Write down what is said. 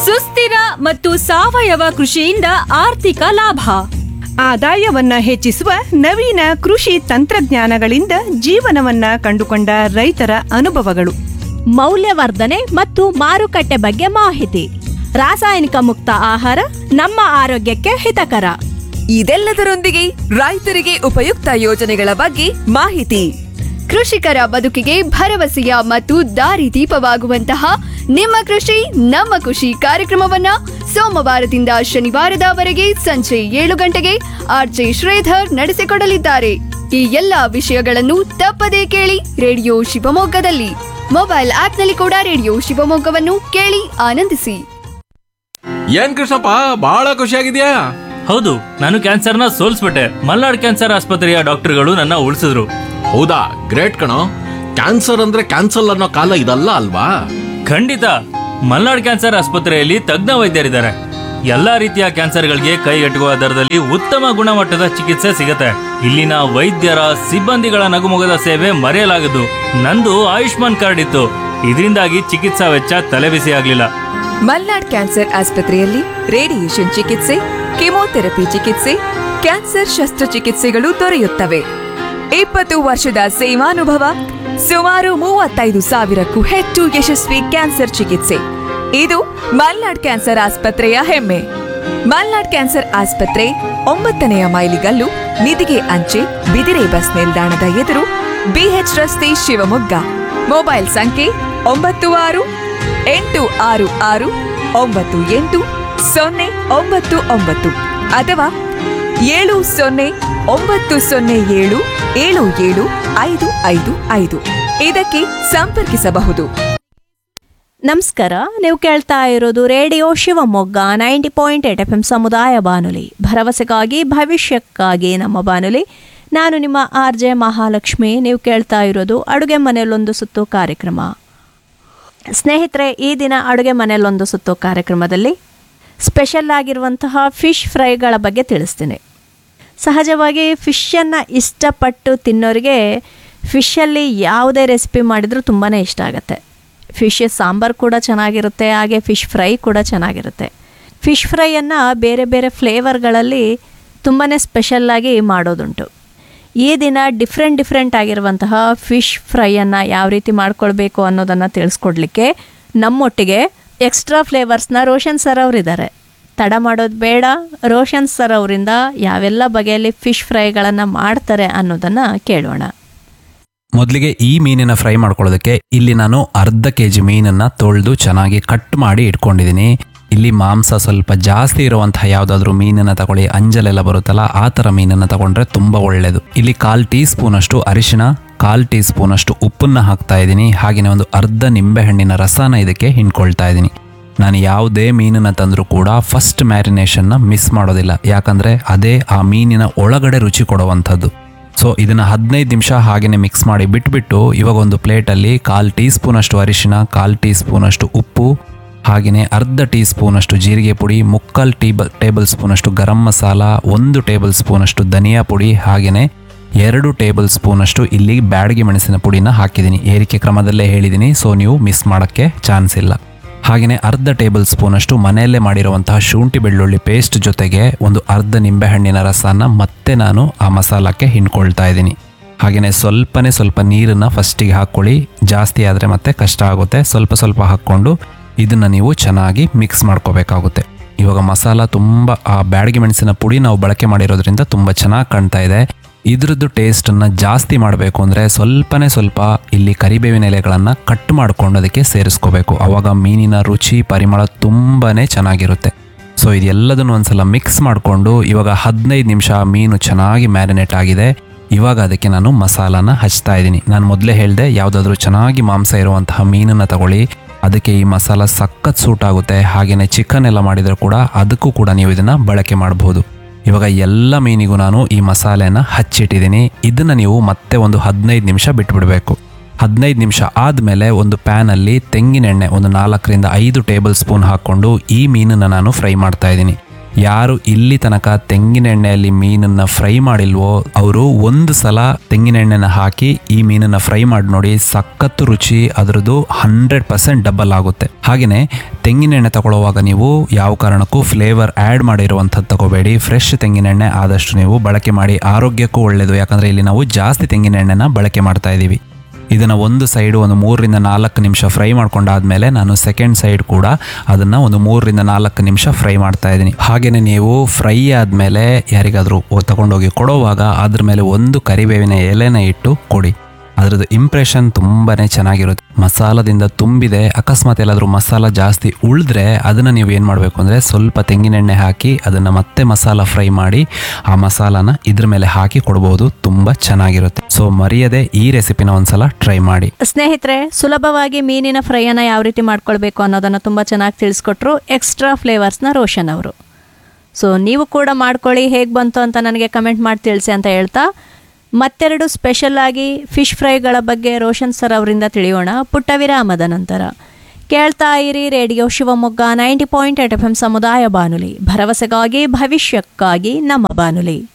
ಸುಸ್ಥಿರ ಮತ್ತು ಸಾವಯವ ಕೃಷಿಯಿಂದ ಆರ್ಥಿಕ ಲಾಭ ಆದಾಯವನ್ನ ಹೆಚ್ಚಿಸುವ ನವೀನ ಕೃಷಿ ತಂತ್ರಜ್ಞಾನಗಳಿಂದ ಜೀವನವನ್ನ ಕಂಡುಕೊಂಡ ರೈತರ ಅನುಭವಗಳು ಮೌಲ್ಯವರ್ಧನೆ ಮತ್ತು ಮಾರುಕಟ್ಟೆ ಬಗ್ಗೆ ಮಾಹಿತಿ ರಾಸಾಯನಿಕ ಮುಕ್ತ ಆಹಾರ ನಮ್ಮ ಆರೋಗ್ಯಕ್ಕೆ ಹಿತಕರ ಇದೆಲ್ಲದರೊಂದಿಗೆ ರೈತರಿಗೆ ಉಪಯುಕ್ತ ಯೋಜನೆಗಳ ಬಗ್ಗೆ ಮಾಹಿತಿ ಕೃಷಿಕರ ಬದುಕಿಗೆ ಭರವಸೆಯ ಮತ್ತು ದಾರಿದೀಪವಾಗುವಂತಹ ನಿಮ್ಮ ಕೃಷಿ ನಮ್ಮ ಖುಷಿ ಕಾರ್ಯಕ್ರಮವನ್ನ ಸೋಮವಾರದಿಂದ ಶನಿವಾರದವರೆಗೆ ಸಂಜೆ ಏಳು ಗಂಟೆಗೆ ಆರ್ಜೆ ಶ್ರೀಧರ್ ನಡೆಸಿಕೊಡಲಿದ್ದಾರೆ ಈ ಎಲ್ಲಾ ವಿಷಯಗಳನ್ನು ತಪ್ಪದೇ ಕೇಳಿ ರೇಡಿಯೋ ಶಿವಮೊಗ್ಗದಲ್ಲಿ ಮೊಬೈಲ್ ಆಪ್ನಲ್ಲಿ ಕೂಡ ರೇಡಿಯೋ ಶಿವಮೊಗ್ಗವನ್ನು ಕೇಳಿ ಆನಂದಿಸಿ ಏನ್ ಕೃಷ್ಣಪ್ಪ ಬಹಳ ಖುಷಿಯಾಗಿದ್ಯಾ ಹೌದು ನಾನು ಕ್ಯಾನ್ಸರ್ನ ಸೋಲ್ಸ್ಬಿಟ್ಟೆ ಮಲ್ನಾಡ್ ಕ್ಯಾನ್ಸರ್ ಆಸ್ಪತ್ರೆಯ ಡಾಕ್ಟರ್ಗಳು ನನ್ನ ಉಳಿಸಿದ್ರು ಹೌದಾ ಗ್ರೇಟ್ ಕಣೋ ಕ್ಯಾನ್ಸರ್ ಅಂದ್ರೆ ಕ್ಯಾನ್ಸಲ್ ಅನ್ನೋ ಕಾಲ ಇದಲ್ಲ ಅಲ್ವಾ ಖಂಡಿತ ಮಲ್ನಾಡ್ ಕ್ಯಾನ್ಸರ್ ಆಸ್ಪತ್ರೆಯಲ್ಲಿ ತಜ್ಞ ವೈದ್ಯರಿದ್ದಾರೆ ಎಲ್ಲಾ ರೀತಿಯ ಕ್ಯಾನ್ಸರ್ಗಳಿಗೆ ಕೈಗೆಟುಕುವ ದರದಲ್ಲಿ ಉತ್ತಮ ಗುಣಮಟ್ಟದ ಚಿಕಿತ್ಸೆ ಸಿಗುತ್ತೆ ಇಲ್ಲಿನ ವೈದ್ಯರ ಸಿಬ್ಬಂದಿಗಳ ನಗುಮೊಗದ ಸೇವೆ ಮರೆಯಲಾಗದು ನಂದು ಆಯುಷ್ಮಾನ್ ಕಾರ್ಡ್ ಇತ್ತು ಇದರಿಂದಾಗಿ ಚಿಕಿತ್ಸಾ ವೆಚ್ಚ ತಲೆಬಿಸಿ ಆಗ್ಲಿಲ್ಲ ಮಲ್ನಾಡ್ ಕ್ಯಾನ್ಸರ್ ಆಸ್ಪತ್ರೆಯಲ್ಲಿ ರೇಡಿಯೇಷನ್ ಚಿಕಿತ್ಸೆ ಕೆಮೊಥೆರಪಿ ಚಿಕಿತ್ಸೆ ಕ್ಯಾನ್ಸರ್ ಶಸ್ತ್ರಚಿಕಿತ್ಸೆಗಳು ದೊರೆಯುತ್ತವೆ ಇಪ್ಪತ್ತು ವರ್ಷದ ಸೇವಾನುಭವ ಸುಮಾರು ಮೂವತ್ತೈದು ಸಾವಿರಕ್ಕೂ ಹೆಚ್ಚು ಯಶಸ್ವಿ ಕ್ಯಾನ್ಸರ್ ಚಿಕಿತ್ಸೆ ಇದು ಮಲ್ನಾಡ್ ಕ್ಯಾನ್ಸರ್ ಆಸ್ಪತ್ರೆಯ ಹೆಮ್ಮೆ ಮಲ್ನಾಡ್ ಕ್ಯಾನ್ಸರ್ ಆಸ್ಪತ್ರೆ ಒಂಬತ್ತನೆಯ ಮೈಲಿಗಲ್ಲು ನಿಧಿಗೆ ಅಂಚೆ ಬಿದಿರೆ ಬಸ್ ನಿಲ್ದಾಣದ ಎದುರು ಬಿಎಚ್ ರಸ್ತೆ ಶಿವಮೊಗ್ಗ ಮೊಬೈಲ್ ಸಂಖ್ಯೆ ಒಂಬತ್ತು ಆರು ಎಂಟು ಆರು ಆರು ಒಂಬತ್ತು ಎಂಟು ಸೊನ್ನೆ ಒಂಬತ್ತು ಒಂಬತ್ತು ಅಥವಾ ಏಳು ಸೊನ್ನೆ ಒಂಬತ್ತು ಸೊನ್ನೆ ಏಳು ಏಳು ಏಳು ಐದು ಐದು ಐದು ಇದಕ್ಕೆ ಸಂಪರ್ಕಿಸಬಹುದು ನಮಸ್ಕಾರ ನೀವು ಕೇಳ್ತಾ ಇರೋದು radio Shivamogga ninety point eight F M ಸಮುದಾಯ ಬಾನುಲಿ ಭರವಸೆಗಾಗಿ ಭವಿಷ್ಯಕ್ಕಾಗಿ ನಮ್ಮ ಬಾನುಲಿ ನಾನು ನಿಮ್ಮ ಆರ್ ಜೆ ಮಹಾಲಕ್ಷ್ಮಿ ನೀವು ಕೇಳ್ತಾ ಇರೋದು ಅಡುಗೆ ಮನೆಯಲ್ಲೊಂದು ಸುತ್ತು ಕಾರ್ಯಕ್ರಮ ಸ್ನೇಹಿತರೆ ಈ ದಿನ ಅಡುಗೆ ಮನೆಯಲ್ಲೊಂದು ಸುತ್ತು ಕಾರ್ಯಕ್ರಮದಲ್ಲಿ ಸ್ಪೆಷಲ್ ಆಗಿರುವಂತಹ ಫಿಶ್ ಫ್ರೈಗಳ ಬಗ್ಗೆ ತಿಳಿಸ್ತೀನಿ ಸಹಜವಾಗಿ ಫಿಶನ್ನು ಇಷ್ಟಪಟ್ಟು ತಿನ್ನೋರಿಗೆ ಫಿಶಲ್ಲಿ ಯಾವುದೇ ರೆಸಿಪಿ ಮಾಡಿದರೂ ತುಂಬಾ ಇಷ್ಟ ಆಗುತ್ತೆ ಫಿಶ್ ಸಾಂಬಾರು ಕೂಡ ಚೆನ್ನಾಗಿರುತ್ತೆ ಹಾಗೆ ಫಿಶ್ ಫ್ರೈ ಕೂಡ ಚೆನ್ನಾಗಿರುತ್ತೆ ಫಿಶ್ ಫ್ರೈಯನ್ನು ಬೇರೆ ಬೇರೆ ಫ್ಲೇವರ್ಗಳಲ್ಲಿ ತುಂಬಾ ಸ್ಪೆಷಲ್ಲಾಗಿ ಮಾಡೋದುಂಟು ಈ ದಿನ ಡಿಫ್ರೆಂಟ್ ಡಿಫ್ರೆಂಟ್ ಆಗಿರುವಂತಹ ಫಿಶ್ ಫ್ರೈಯನ್ನು ಯಾವ ರೀತಿ ಮಾಡ್ಕೊಳ್ಬೇಕು ಅನ್ನೋದನ್ನು ತಿಳಿಸ್ಕೊಡ್ಲಿಕ್ಕೆ ನಮ್ಮೊಟ್ಟಿಗೆ ಎಕ್ಸ್ಟ್ರಾ ಫ್ಲೇವರ್ಸ್ನ ರೋಷನ್ ಸರ್ ಅವರಿದ್ದಾರೆ ತಡ ಮಾಡೋದು ಬೇಡ ರೋಷನ್ ಸರ್ ಅವರಿಂದ ಯಾವೆಲ್ಲ ಬಗೆಯಲ್ಲಿ ಫಿಶ್ ಫ್ರೈಗಳನ್ನು ಮಾಡ್ತಾರೆ ಅನ್ನೋದನ್ನು ಕೇಳೋಣ ಮೊದಲಿಗೆ ಈ ಮೀನಿನ ಫ್ರೈ ಮಾಡ್ಕೊಳ್ಳೋದಕ್ಕೆ ಇಲ್ಲಿ ನಾನು ಅರ್ಧ ಕೆ ಜಿ ಮೀನನ್ನು ತೊಳೆದು ಚೆನ್ನಾಗಿ ಕಟ್ ಮಾಡಿ ಇಟ್ಕೊಂಡಿದ್ದೀನಿ ಇಲ್ಲಿ ಮಾಂಸ ಸ್ವಲ್ಪ ಜಾಸ್ತಿ ಇರುವಂತಹ ಯಾವುದಾದ್ರೂ ಮೀನನ್ನು ತಗೊಳ್ಳಿ ಅಂಜಲೆಲ್ಲ ಬರುತ್ತಲ್ಲ ಆ ಥರ ಮೀನನ್ನು ತಗೊಂಡ್ರೆ ತುಂಬ ಒಳ್ಳೆಯದು ಇಲ್ಲಿ ಕಾಲ್ ಟೀ ಸ್ಪೂನಷ್ಟು ಅರಿಶಿಣ ಕಾಲ್ ಟೀ ಸ್ಪೂನಷ್ಟು ಉಪ್ಪನ್ನು ಹಾಕ್ತಾ ಇದ್ದೀನಿ ಹಾಗೆಯೇ ಒಂದು ಅರ್ಧ ನಿಂಬೆಹಣ್ಣಿನ ರಸನ ಇದಕ್ಕೆ ಹಿಂಡ್ಕೊಳ್ತಾ ಇದ್ದೀನಿ ನಾನು ಯಾವುದೇ ಮೀನನ್ನು ತಂದರೂ ಕೂಡ ಫಸ್ಟ್ ಮ್ಯಾರಿನೇಷನ್ನ ಮಿಸ್ ಮಾಡೋದಿಲ್ಲ ಯಾಕಂದರೆ ಅದೇ ಆ ಮೀನಿನ ಒಳಗಡೆ ರುಚಿ ಕೊಡುವಂಥದ್ದು ಸೊ ಇದನ್ನು ಹದಿನೈದು ನಿಮಿಷ ಹಾಗೆಯೇ ಮಿಕ್ಸ್ ಮಾಡಿ ಬಿಟ್ಬಿಟ್ಟು ಇವಾಗ ಒಂದು ಪ್ಲೇಟಲ್ಲಿ ಕಾಲ್ ಟೀ ಸ್ಪೂನಷ್ಟು ಅರಿಶಿನ ಕಾಲ್ ಟೀ ಸ್ಪೂನಷ್ಟು ಉಪ್ಪು ಹಾಗೆಯೇ ಅರ್ಧ ಟೀ ಸ್ಪೂನಷ್ಟು ಜೀರಿಗೆ ಪುಡಿ ಮುಕ್ಕಾಲ್ ಟೀ ಟೇಬಲ್ ಸ್ಪೂನಷ್ಟು ಗರಂ ಮಸಾಲ ಒಂದು ಟೇಬಲ್ ಸ್ಪೂನಷ್ಟು ಧನಿಯಾ ಪುಡಿ ಹಾಗೆಯೇ ಎರಡು ಟೇಬಲ್ ಸ್ಪೂನಷ್ಟು ಇಲ್ಲಿ ಬ್ಯಾಡಗಿ ಮೆಣಸಿನ ಪುಡಿನ ಹಾಕಿದ್ದೀನಿ ಏರಿಕೆ ಕ್ರಮದಲ್ಲೇ ಹೇಳಿದ್ದೀನಿ ಸೊ ನೀವು ಮಿಸ್ ಮಾಡೋಕ್ಕೆ ಚಾನ್ಸ್ ಇಲ್ಲ ಹಾಗೆಯೇ ಅರ್ಧ ಟೇಬಲ್ ಸ್ಪೂನಷ್ಟು ಮನೆಯಲ್ಲೇ ಮಾಡಿರುವಂತಹ ಶುಂಠಿ ಬೆಳ್ಳುಳ್ಳಿ ಪೇಸ್ಟ್ ಜೊತೆಗೆ ಒಂದು ಅರ್ಧ ನಿಂಬೆಹಣ್ಣಿನ ರಸನ ಮತ್ತೆ ನಾನು ಆ ಮಸಾಲಕ್ಕೆ ಹಿಂಡ್ಕೊಳ್ತಾ ಇದ್ದೀನಿ ಹಾಗೆಯೇ ಸ್ವಲ್ಪನೇ ಸ್ವಲ್ಪ ನೀರನ್ನು ಫಸ್ಟಿಗೆ ಹಾಕ್ಕೊಳ್ಳಿ ಜಾಸ್ತಿ ಆದರೆ ಮತ್ತೆ ಕಷ್ಟ ಆಗುತ್ತೆ ಸ್ವಲ್ಪ ಸ್ವಲ್ಪ ಹಾಕ್ಕೊಂಡು ಇದನ್ನು ನೀವು ಚೆನ್ನಾಗಿ ಮಿಕ್ಸ್ ಮಾಡ್ಕೋಬೇಕಾಗುತ್ತೆ ಇವಾಗ ಮಸಾಲ ತುಂಬ ಆ ಬ್ಯಾಡಗಿ ಮೆಣಸಿನ ಪುಡಿ ನಾವು ಬಳಕೆ ಮಾಡಿರೋದ್ರಿಂದ ತುಂಬ ಚೆನ್ನಾಗಿ ಕಾಣ್ತಾ ಇದೆ ಇದ್ರದ್ದು ಟೇಸ್ಟನ್ನು ಜಾಸ್ತಿ ಮಾಡಬೇಕು ಅಂದರೆ ಸ್ವಲ್ಪನೇ ಸ್ವಲ್ಪ ಇಲ್ಲಿ ಕರಿಬೇವಿನ ಎಲೆಗಳನ್ನು ಕಟ್ ಮಾಡ್ಕೊಂಡು ಅದಕ್ಕೆ ಸೇರಿಸ್ಕೋಬೇಕು ಆವಾಗ ಮೀನಿನ ರುಚಿ ಪರಿಮಳ ತುಂಬಾ ಚೆನ್ನಾಗಿರುತ್ತೆ ಸೊ ಇದೆಲ್ಲದನ್ನು ಒಂದ್ಸಲ ಮಿಕ್ಸ್ ಮಾಡಿಕೊಂಡು ಇವಾಗ ಹದಿನೈದು ನಿಮಿಷ ಮೀನು ಚೆನ್ನಾಗಿ ಮ್ಯಾರಿನೇಟ್ ಆಗಿದೆ ಇವಾಗ ಅದಕ್ಕೆ ನಾನು ಮಸಾಲಾನ ಹಚ್ತಾ ಇದ್ದೀನಿ ನಾನು ಮೊದಲೇ ಹೇಳಿದೆ ಯಾವುದಾದ್ರೂ ಚೆನ್ನಾಗಿ ಮಾಂಸ ಇರುವಂತಹ ಮೀನನ್ನು ತಗೊಳ್ಳಿ ಅದಕ್ಕೆ ಈ ಮಸಾಲ ಸಖತ್ ಸೂಟ್ ಆಗುತ್ತೆ ಹಾಗೆಯೇ ಚಿಕನ್ ಎಲ್ಲ ಮಾಡಿದರೆ ಕೂಡ ಅದಕ್ಕೂ ಕೂಡ ನೀವು ಇದನ್ನು ಬಳಕೆ ಮಾಡಬಹುದು ಇವಾಗ ಎಲ್ಲ ಮೀನಿಗೂ ನಾನು ಈ ಮಸಾಲೆನ ಹಚ್ಚಿಟ್ಟಿದ್ದೀನಿ ಇದನ್ನು ನೀವು ಮತ್ತೆ ಒಂದು ಹದಿನೈದು ನಿಮಿಷ ಬಿಟ್ಬಿಡಬೇಕು ಹದಿನೈದು ನಿಮಿಷ ಆದಮೇಲೆ ಒಂದು ಪ್ಯಾನಲ್ಲಿ ತೆಂಗಿನೆಣ್ಣೆ ಒಂದು ನಾಲ್ಕರಿಂದ ಐದು ಟೇಬಲ್ ಸ್ಪೂನ್ ಹಾಕ್ಕೊಂಡು ಈ ಮೀನನ್ನು ನಾನು ಫ್ರೈ ಮಾಡ್ತಾ ಇದ್ದೀನಿ ಯಾರು ಇಲ್ಲಿ ತನಕ ತೆಂಗಿನ ಎಣ್ಣೆಯಲ್ಲಿ ಮೀನನ್ನ ಫ್ರೈ ಮಾಡಿಲ್ವೋ ಅವರು ಒಂದು ಸಲ ತೆಂಗಿನ ಎಣ್ಣೆನ ಹಾಕಿ ಈ ಮೀನನ್ನ ಫ್ರೈ ಮಾಡಿ ನೋಡಿ ಸಖತ್ತು ರುಚಿ ಅದರದ್ದು ಹಂಡ್ರೆಡ್ ಪರ್ಸೆಂಟ್ ಡಬಲ್ ಆಗುತ್ತೆ ಹಾಗೆಯೇ ತೆಂಗಿನ ಎಣ್ಣೆ ತಗೊಳ್ಳುವಾಗ ನೀವು ಯಾವ ಕಾರಣಕ್ಕೂ ಫ್ಲೇವರ್ ಆ್ಯಡ್ ಮಾಡಿರುವಂಥದ್ದು ತಗೋಬೇಡಿ ಫ್ರೆಶ್ ತೆಂಗಿನ ಎಣ್ಣೆ ಆದಷ್ಟು ನೀವು ಬಳಕೆ ಮಾಡಿ ಆರೋಗ್ಯಕ್ಕೂ ಒಳ್ಳೆಯದು ಯಾಕಂದರೆ ಇಲ್ಲಿ ನಾವು ಜಾಸ್ತಿ ತೆಂಗಿನ ಎಣ್ಣೆನ ಬಳಕೆ ಮಾಡ್ತಾ ಇದ್ದೀವಿ ಇದನ್ನು ಒಂದು ಸೈಡು ಒಂದು ಮೂರರಿಂದ ನಾಲ್ಕು ನಿಮಿಷ ಫ್ರೈ ಮಾಡ್ಕೊಂಡಾದ್ಮೇಲೆ ನಾನು ಸೆಕೆಂಡ್ ಸೈಡ್ ಕೂಡ ಅದನ್ನು ಒಂದು ಮೂರರಿಂದ ನಾಲ್ಕು ನಿಮಿಷ ಫ್ರೈ ಮಾಡ್ತಾ ಇದ್ದೀನಿ ಹಾಗೆಯೇ ನೀವು ಫ್ರೈ ಆದಮೇಲೆ ಯಾರಿಗಾದರೂ ತಗೊಂಡೋಗಿ ಕೊಡೋವಾಗ ಅದ್ರ ಮೇಲೆ ಒಂದು ಕರಿಬೇವಿನ ಎಲೆನ ಇಟ್ಟು ಕೊಡಿ ಅದರದ್ದು ಇಂಪ್ರೆಷನ್ ತುಂಬಾ ಚೆನ್ನಾಗಿರುತ್ತೆ ಮಸಾಲದಿಂದ ತುಂಬಿದೆ ಅಕಸ್ಮಾತ್ ಎಲ್ಲಾದರೂ ಮಸಾಲ ಜಾಸ್ತಿ ಉಳಿದ್ರೆ ಅದನ್ನು ನೀವು ಏನು ಮಾಡಬೇಕು ಅಂದರೆ ಸ್ವಲ್ಪ ತೆಂಗಿನೆಣ್ಣೆ ಹಾಕಿ ಅದನ್ನು ಮತ್ತೆ ಮಸಾಲ ಫ್ರೈ ಮಾಡಿ ಆ ಮಸಾಲಾನ ಇದ್ರ ಮೇಲೆ ಹಾಕಿ ಕೊಡ್ಬೋದು ತುಂಬ ಚೆನ್ನಾಗಿರುತ್ತೆ ಸೊ ಮರೆಯದೆ ಈ ರೆಸಿಪಿನ ಒಂದ್ಸಲ ಟ್ರೈ ಮಾಡಿ ಸ್ನೇಹಿತರೆ ಸುಲಭವಾಗಿ ಮೀನಿನ ಫ್ರೈಯನ್ನು ಯಾವ ರೀತಿ ಮಾಡ್ಕೊಳ್ಬೇಕು ಅನ್ನೋದನ್ನು ತುಂಬ ಚೆನ್ನಾಗಿ ತಿಳಿಸ್ಕೊಟ್ರು ಎಕ್ಸ್ಟ್ರಾ ಫ್ಲೇವರ್ಸ್ನ ರೋಷನ್ ಅವರು ಸೊ ನೀವು ಕೂಡ ಮಾಡ್ಕೊಳ್ಳಿ ಹೇಗೆ ಬಂತು ಅಂತ ನನಗೆ ಕಮೆಂಟ್ ಮಾಡಿ ತಿಳಿಸಿ ಅಂತ ಹೇಳ್ತಾ ಮತ್ತೆರಡು ಸ್ಪೆಷಲ್ ಆಗಿ ಫಿಶ್ ಫ್ರೈಗಳ ಬಗ್ಗೆ ರೋಷನ್ ಸರ್ ಅವರಿಂದ ತಿಳಿಯೋಣ ಪುಟ್ಟ ವಿರಾಮದ ನಂತರ ಕೇಳ್ತಾ ಇರಿ radio Shivamogga ninety point eight F M ಸಮುದಾಯ ಬಾನುಲಿ ಭರವಸೆಗಾಗಿ ಭವಿಷ್ಯಕ್ಕಾಗಿ ನಮ್ಮ ಬಾನುಲಿ